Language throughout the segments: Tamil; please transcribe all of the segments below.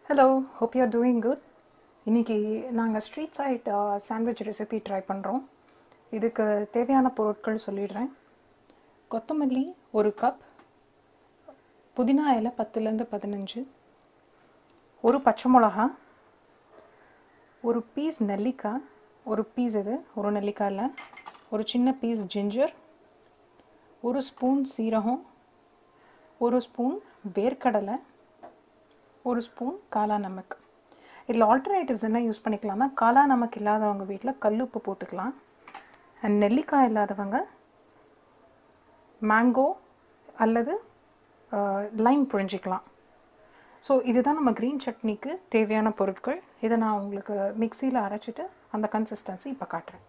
hello hope you are doing good இன்றைக்கி நாங்கள் street side sandwich recipe try பண்ணுறோம் இதுக்கு தேவையான பொருட்கள் சொல்லிடுறேன் கொத்தமல்லி ஒரு கப் புதினா இலை பத்துலேருந்து பதினஞ்சு ஒரு பச்சை மிளகா ஒரு பீஸ் நெல்லிக்காய் ஒரு பீஸ் இது ஒரு நெல்லிக்காய் இல்லை ஒரு சின்ன பீஸ் ஜிஞ்சர் ஒரு ஸ்பூன் சீரகம் ஒரு ஸ்பூன் வேர்க்கடலை ஒரு ஸ்பூன் காலா நமக் இதில் ஆல்டர்னேட்டிவ்ஸ் என்ன யூஸ் பண்ணிக்கலாம்னா காலா நமக் இல்லாதவங்க வீட்டில் கல்லுப்பு போட்டுக்கலாம் அண்ட் நெல்லிக்காய் இல்லாதவங்க மேங்கோ அல்லது லைம் புழிஞ்சிக்கலாம் ஸோ இதுதான் நம்ம க்ரீன் சட்னிக்கு தேவையான பொருட்கள் இதை நான் உங்களுக்கு மிக்சியில் அரைச்சிட்டு அந்த கன்சிஸ்டன்சி இப்போ காட்டுறேன்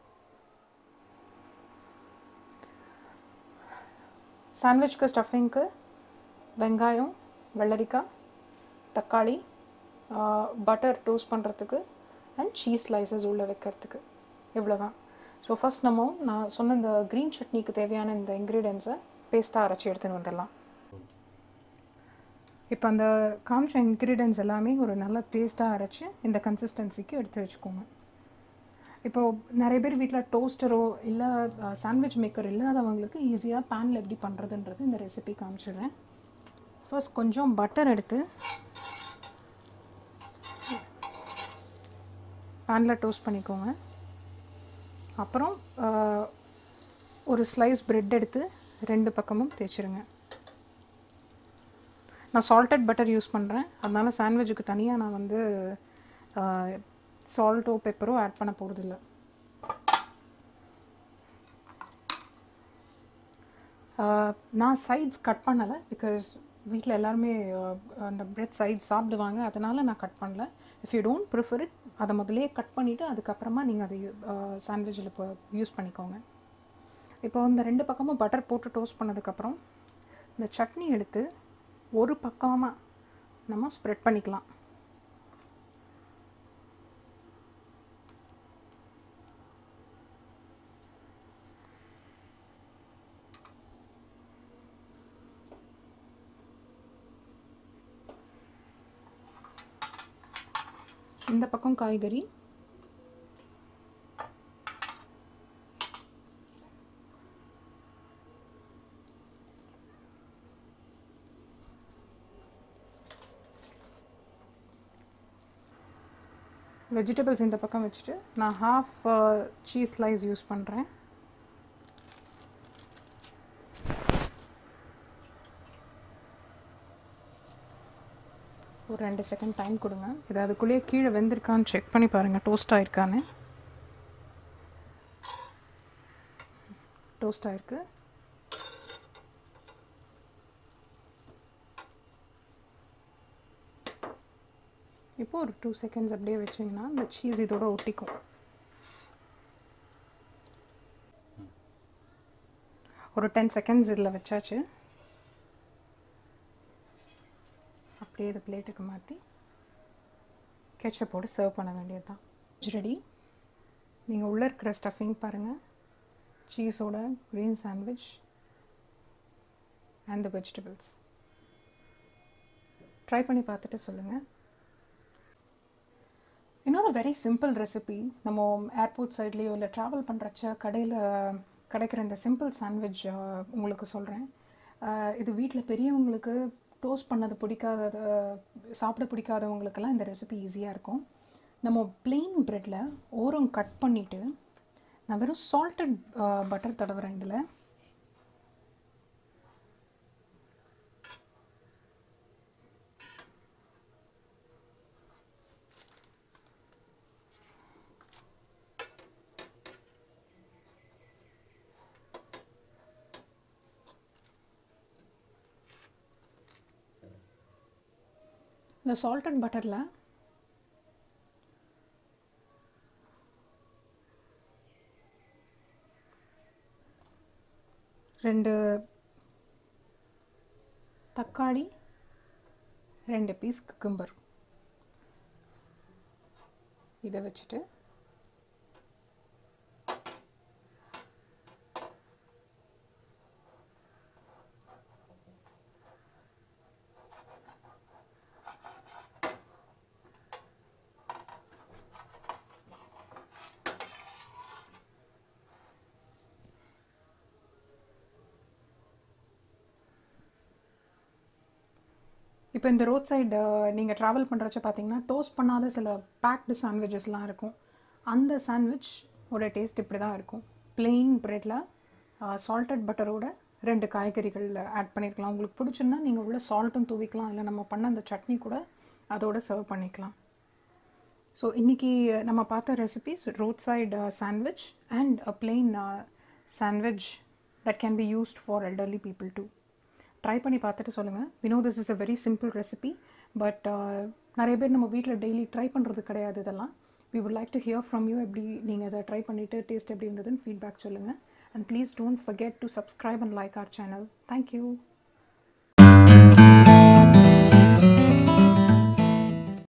சாண்ட்விச்க்கு ஸ்டஃபிங்க்கு வெங்காயம் வெள்ளரிக்காய் தக்காளி பட்டர் டோஸ்ட் பண்ணுறதுக்கு அண்ட் சீஸ் ஸ்லைசஸ் உள்ளே வைக்கிறதுக்கு இவ்வளோ தான் ஸோ ஃபஸ்ட் நம்ம நான் சொன்ன இந்த க்ரீன் சட்னிக்கு தேவையான இந்த இன்க்ரீடியன்ஸை பேஸ்ட்டாக அரைச்சி எடுத்துன்னு வந்துடலாம் இப்போ அந்த காமிச்ச இன்க்ரீடியன்ஸ் எல்லாமே ஒரு நல்ல பேஸ்ட்டாக அரைச்சி இந்த கன்சிஸ்டன்சிக்கு எடுத்து வச்சுக்கோங்க இப்போது நிறைய பேர் வீட்டில் டோஸ்டரோ இல்லை சாண்ட்விச் மேக்கர் இல்லாதவங்களுக்கு ஈஸியாக பேனில் எப்படி பண்ணுறதுன்றது இந்த ரெசிபி காமிச்சிடுறேன் ஃபர்ஸ்ட் கொஞ்சம் பட்டர் எடுத்து பேனில் டோஸ்ட் பண்ணிக்கோங்க அப்புறம் ஒரு ஸ்லைஸ் ப்ரெட் எடுத்து ரெண்டு பக்கமும் தேய்ச்சிருங்க நான் சால்டட் பட்டர் யூஸ் பண்ணுறேன் அதனால் சாண்ட்விச்சுக்கு தனியாக நான் வந்து சால்ட்டோ பெப்பரோ ஆட் பண்ண போகிறதில்ல நான் சைட்ஸ் கட் பண்ணலை பிகாஸ் வீட்டில் எல்லாருமே அந்த ப்ரெட் சைட்ஸ் சாப்பிடுவாங்க அதனால் நான் கட் பண்ணல if you don't prefer it அதை முதலே கட் பண்ணிவிட்டு அதுக்கப்புறமா நீங்கள் அதை சாண்ட்விச்சில் இப்போ யூஸ் பண்ணிக்கோங்க இப்போ இந்த ரெண்டு பக்கமும் பட்டர் போட்டு டோஸ்ட் பண்ணதுக்கப்புறம் இந்த சட்னி எடுத்து ஒரு பக்கமாக நம்ம ஸ்ப்ரெட் பண்ணிக்கலாம் இந்த பக்கம் காய்கறி வெஜிடபிள்ஸ் இந்த பக்கம் வச்சுட்டு நான் ஹாஃப் சீஸ் ஸ்லைஸ் யூஸ் பண்ணுறேன் ஒரு ரெண்டு செகண்ட் டைம் கொடுங்க இது அதுக்குள்ளேயே கீழே வெந்திருக்கான்னு செக் பண்ணி பாருங்கள் டோஸ்ட் ஆகிருக்கான்னு டோஸ்ட் ஆகிருக்கு இப்போது ஒரு டூ செகண்ட்ஸ் அப்படியே வச்சிங்கன்னா இந்த சீஸ் இதோட ஒட்டிக்கும் ஒரு டென் செகண்ட்ஸ் இதில் வச்சாச்சு அப்படியே இதை பிளேட்டுக்கு மாற்றி கெச்சப்போடு சர்வ் பண்ண வேண்டியது தான் ரெடி நீங்கள் உள்ளே இருக்கிற ஸ்டஃபிங் பாருங்கள் சீஸோட green sandwich and the vegetables try பண்ணி பார்த்துட்டு சொல்லுங்கள் இன்னொரு வெரி சிம்பிள் ரெசிபி நம்ம ஏர்போர்ட் சைட்லேயோ இல்லை ட்ராவல் பண்ணுறச்ச கடையில் கிடைக்கிற இந்த சிம்பிள் சாண்ட்விச் உங்களுக்கு சொல்கிறேன் இது வீட்டில் பெரியவங்களுக்கு டோஸ்ட் பண்ணது பிடிக்காத சாப்பிட பிடிக்காதவங்களுக்கெல்லாம் இந்த ரெசிபி ஈஸியாக இருக்கும் நம்ம பிளெயின் ப்ரெட்டில் ஓரம் கட் பண்ணிவிட்டு நான் வெறும் சால்டட் பட்டர் தடவுறேன் இதில் இந்த சால்டட் பட்டரில் ரெண்டு தக்காளி ரெண்டு பீஸ் குக்கும்பர் இதை வச்சுட்டு இப்போ இந்த ரோட் சைடு நீங்கள் ட்ராவல் பண்ணுறச்ச பார்த்தீங்கன்னா டோஸ்ட் பண்ணாத சில பேக்டு சாண்ட்விச்சஸ்லாம் இருக்கும் அந்த சாண்ட்விச் ஓட டேஸ்ட் இப்படி தான் இருக்கும் பிளெயின் ப்ரெட்டில் சால்டட் பட்டரோட ரெண்டு காய்கறிகள் ஆட் பண்ணியிருக்கலாம் உங்களுக்கு பிடிச்சுன்னா நீங்கள் உள்ள சால்ட்டும் தூவிக்கலாம் இல்லை நம்ம பண்ண அந்த சட்னி கூட அதோட சர்வ் பண்ணிக்கலாம் ஸோ இன்றைக்கி நம்ம பார்த்த recipes road side sandwich and a plain sandwich that can be used for elderly people to try பண்ணி பார்த்துட்டு சொல்லுங்கள் we know this is a very simple recipe but நிறைய பேர் நம்ம வீட்டில் டெய்லி ட்ரை பண்ணுறது கிடையாது இதெல்லாம் we would like to hear from you எப்படி நீங்கள் அதை ட்ரை பண்ணிவிட்டு டேஸ்ட் எப்படி இருந்ததுன்னு ஃபீட்பேக் சொல்லுங்கள் and please don't forget to subscribe and like our channel thank you